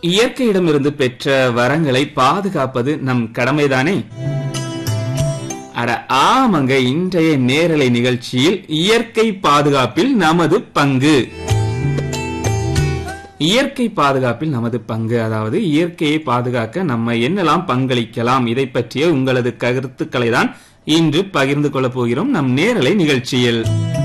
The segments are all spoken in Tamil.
இயற்கையிடமிருந்து பெற்ற வரங்களை பாதுகாப்பது நம் கடமைதானே அட ஆமாங்க இன்றைய நேரலை நிகழ்ச்சியில் இயற்கை பாதுகாப்பில் நமது பங்கு இயற்கை பாதுகாப்பில் நமது பங்கு அதாவது இயற்கையை பாதுகாக்க நம்ம என்னெல்லாம் பங்களிக்கலாம் இதை பற்றிய உங்களது கருத்துக்களை தான் இன்று பகிர்ந்து கொள்ளப் போகிறோம் நம் நேரலை நிகழ்ச்சியில்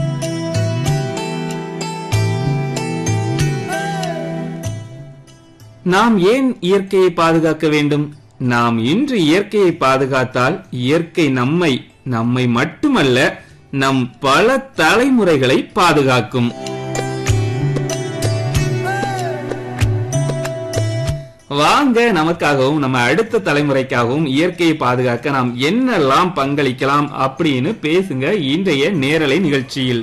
நாம் ஏன் இயற்கையை பாதுகாக்க வேண்டும் நாம் இன்று இயற்கையை பாதுகாத்தால் இயற்கை நம்மை நம்மை மட்டுமல்ல நம் பல தலைமுறைகளை பாதுகாக்கும் வாங்க நமக்காகவும் நம்ம அடுத்த தலைமுறைக்காகவும் இயற்கையை பாதுகாக்க நாம் என்னெல்லாம் பங்களிக்கலாம் அப்படின்னு பேசுங்க இன்றைய நேரலை நிகழ்ச்சியில்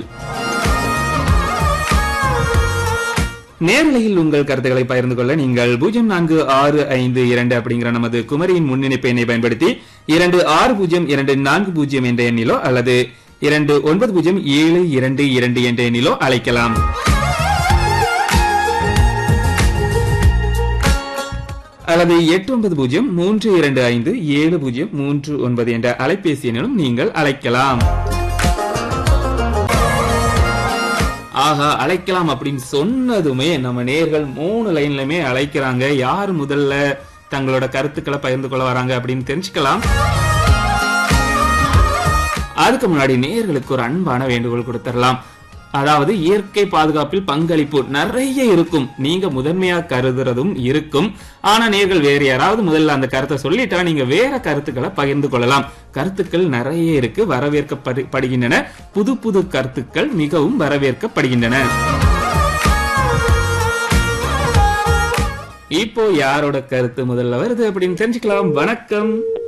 நேரலையில் உங்கள் கருத்துக்களை பகிர்ந்து கொள்ள நீங்கள் பூஜ்ஜியம் நான்கு ஆறு ஐந்து இரண்டு அப்படிங்கிற நமது குமரியின் முன்னிணைப்பு எண்ணை பயன்படுத்தி இரண்டு ஆறு பூஜ்ஜியம் இரண்டு நான்கு பூஜ்ஜியம் என்ற எண்ணிலோ அல்லது இரண்டு ஒன்பது பூஜ்ஜியம் ஏழு இரண்டு இரண்டு என்ற எண்ணிலோ அழைக்கலாம் அல்லது எட்டு ஒன்பது பூஜ்ஜியம் மூன்று இரண்டு ஐந்து ஏழு பூஜ்ஜியம் மூன்று ஒன்பது என்ற அலைபேசி எண்ணிலும் நீங்கள் அழைக்கலாம் ஆஹா அழைக்கலாம் அப்படின்னு சொன்னதுமே நம்ம நேர்கள் மூணு லைன்லயுமே அழைக்கிறாங்க யார் முதல்ல தங்களோட கருத்துக்களை பகிர்ந்து கொள்ள வராங்க அப்படின்னு தெரிஞ்சுக்கலாம் அதுக்கு முன்னாடி நேர்களுக்கு ஒரு அன்பான வேண்டுகோள் கொடுத்துடலாம் அதாவது இயற்கை பாதுகாப்பில் பங்களிப்பு நிறைய இருக்கும் நீங்க முதன்மையா கருதுறதும் இருக்கும் ஆனா நேர்கள் வேற யாராவது முதல்ல அந்த கருத்தை சொல்லிட்டா நீங்க வேற கருத்துக்களை பகிர்ந்து கொள்ளலாம் கருத்துக்கள் நிறைய இருக்கு வரவேற்கப்படுகின்றன புது புது கருத்துக்கள் மிகவும் வரவேற்கப்படுகின்றன இப்போ யாரோட கருத்து முதல்ல வருது அப்படின்னு தெரிஞ்சுக்கலாம் வணக்கம்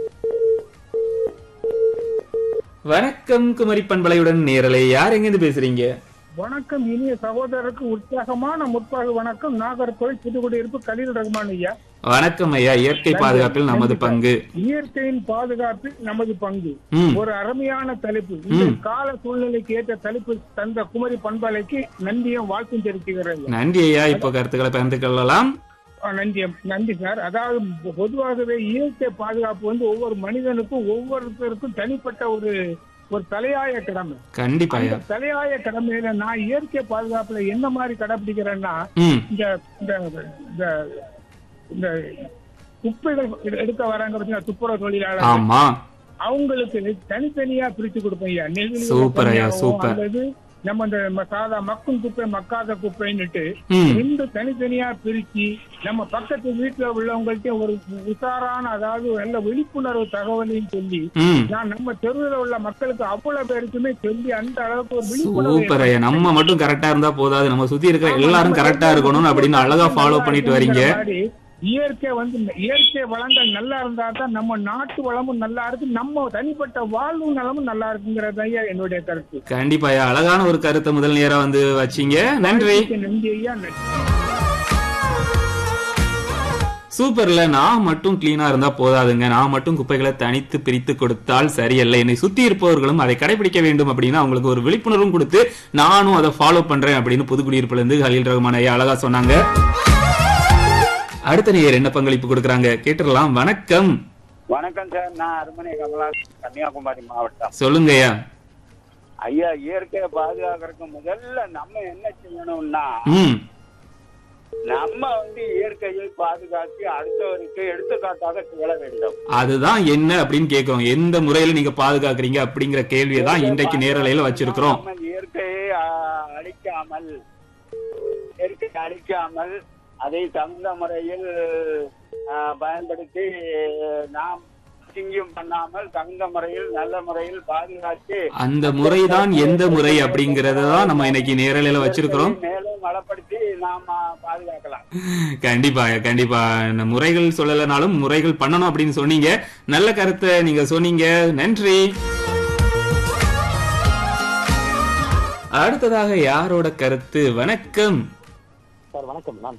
வணக்கம் குமரி பண்பலையுடன் நேரலை யார் எங்கிருந்து பேசுறீங்க வணக்கம் இனிய சகோதரருக்கு உற்சாகமான முற்பாக வணக்கம் நாகர்கோவில் புதுக்குடியிருப்பு கலீல் ரஹ்மான் ஐயா வணக்கம் ஐயா இயற்கை பாதுகாப்பில் நமது பங்கு இயற்கையின் பாதுகாப்பில் நமது பங்கு ம் ஒரு அருமையான தலைப்பு இந்த கால சூழ்நிலைக்கு ஏற்ற தலைப்பு தந்த குமரி பண்பலைக்கு நன்றியும் வாழ்த்தும் தெரிவிக்கிறேன் நன்றி ஐயா இப்போ கருத்துக்களை பகிர்ந்து கொள்ளலாம் நன்றி நன்றி சார் அதாவது பொதுவாகவே இயற்கை பாதுகாப்பு வந்து ஒவ்வொரு மனிதனுக்கும் ஒவ்வொருத்தருக்கும் தனிப்பட்ட ஒரு ஒரு தலையாய கடமை கண்டிப்பா ஐயா அந்த தலையாய கடமையில நான் இயற்கை பாதுகாப்புல என்ன மாதிரி கடைபிடிக்கிறேன்னா ம் இந்த இந்த இந்த இந்த குப்பைகள் எடு- எடுக்க வராங்க பார்த்தீங்கன்னா துப்புரவு தொழிலாளர் ஆமா அவங்களுக்கு தனித்தனியா பிரிச்சு கொடுப்போம் ஐயா நெகிழி சூப்பர் ஐயா, தனியாகவும் சூப்பர். அல்லது நம்ம இந்த ம- சாதா மக்கும் குப்பை மக்காத குப்பைன்னுட்டு ம் ரெண்டு தனித்தனியா பிரிச்சு நம்ம பக்கத்து வீட்டுல உள்ளவங்கள்ட்ட ஒரு உஷாரான அதாவது நல்ல விழிப்புணர்வு தகவலையும் சொல்லி ம் நான் நம்ம தெருவில் உள்ள மக்களுக்கு அவ்வளவு பேருக்குமே சொல்லி அந்த அளவுக்கு ஒரு விழிப்புணர்வு சூப்பர் ஐயா நம்ம மட்டும் கரெக்டா இருந்தா போதாது நம்ம சுத்தி இருக்கிற எல்லாரும் கரெக்டா இருக்கணும் அப்படின்னு அழகா ஃபாலோ பண்ணிட்டு வரீங்க மாதிரி இயற்கை வந்து இயற்கை வளங்கள் நல்லா இருந்தா தான் நம்ம நாட்டு வளமும் நல்லா இருக்கு நம்ம தனிப்பட்ட வாழ்வு நலமும் நல்லா இருக்குங்கிறது ஐயா என்னுடைய கருத்து கண்டிப்பா ஐயா அழகான ஒரு கருத்தை முதல் நேரம் வந்து வச்சீங்க நன்றி நன்றி ஐயா நன்றி. சூப்பர்ல நான் மட்டும் கிளீனா இருந்தா போதாதுங்க நான் மட்டும் குப்பைகளை தனித்து பிரித்து கொடுத்தால் சரியல்ல என்னை சுத்தி இருப்பவர்களும் அதை கடைபிடிக்க வேண்டும் அப்படின்னு அவங்களுக்கு ஒரு விழிப்புணர்வும் கொடுத்து நானும் அதை ஃபாலோ பண்றேன் அப்படின்னு புதுக்குடியிருப்புல இருந்து ஹலீல் ரஹ்மான் ஐயா அழகா சொன்னாங்க அடுத்த நேயர் என்ன பங்களிப்பு கொடுக்கறாங்க கேட்டுடலாம் வணக்கம் வணக்கம் சார் நான் அருமனை கமலா கன்னியாகுமரி மாவட்டம் சொல்லுங்க ஐயா ஐயா இயற்கையை பாதுகாக்கிறதுக்கு முதல்ல நம்ம என்ன செய்யணும்னா ம் நம்ம வந்து இயற்கையை பாதுகாத்து அடுத்தவருக்கு எடுத்துக்காட்டாக திகழ வேண்டும் அதுதான் என்ன அப்படின்னு கேக்குறோம் எந்த முறையில நீங்க பாதுகாக்கிறீங்க அப்படிங்கிற கேள்வியை தான் இன்றைக்கு நேரலையில வச்சிருக்கிறோம் நம்ம இயற்கையை ஆ, அழிக்காமல் இயற்கையை அழிக்காமல் அதை தகுந்த முறையில் ஆ, பயன்படுத்தி நாம் சிங்கம் பண்ணாமல் தகுந்த முறையில் நல்ல முறையில் பாதுகாத்து அந்த முறைதான் எந்த முறை அப்படிங்கறத தான் நம்ம இன்னைக்கு நேரலையில வச்சிருக்கிறோம் மேலும் வளப்படுத்தி நாம பாதுகாக்கலாம் கண்டிப்பா கண்டிப்பா இந்த முறைகள் சொல்லலைனாலும் முறைகள் பண்ணணும் அப்படின்னு சொன்னீங்க நல்ல கருத்தை நீங்க சொன்னீங்க நன்றி அடுத்ததாக யாரோட கருத்து வணக்கம் சார் வணக்கம் நான்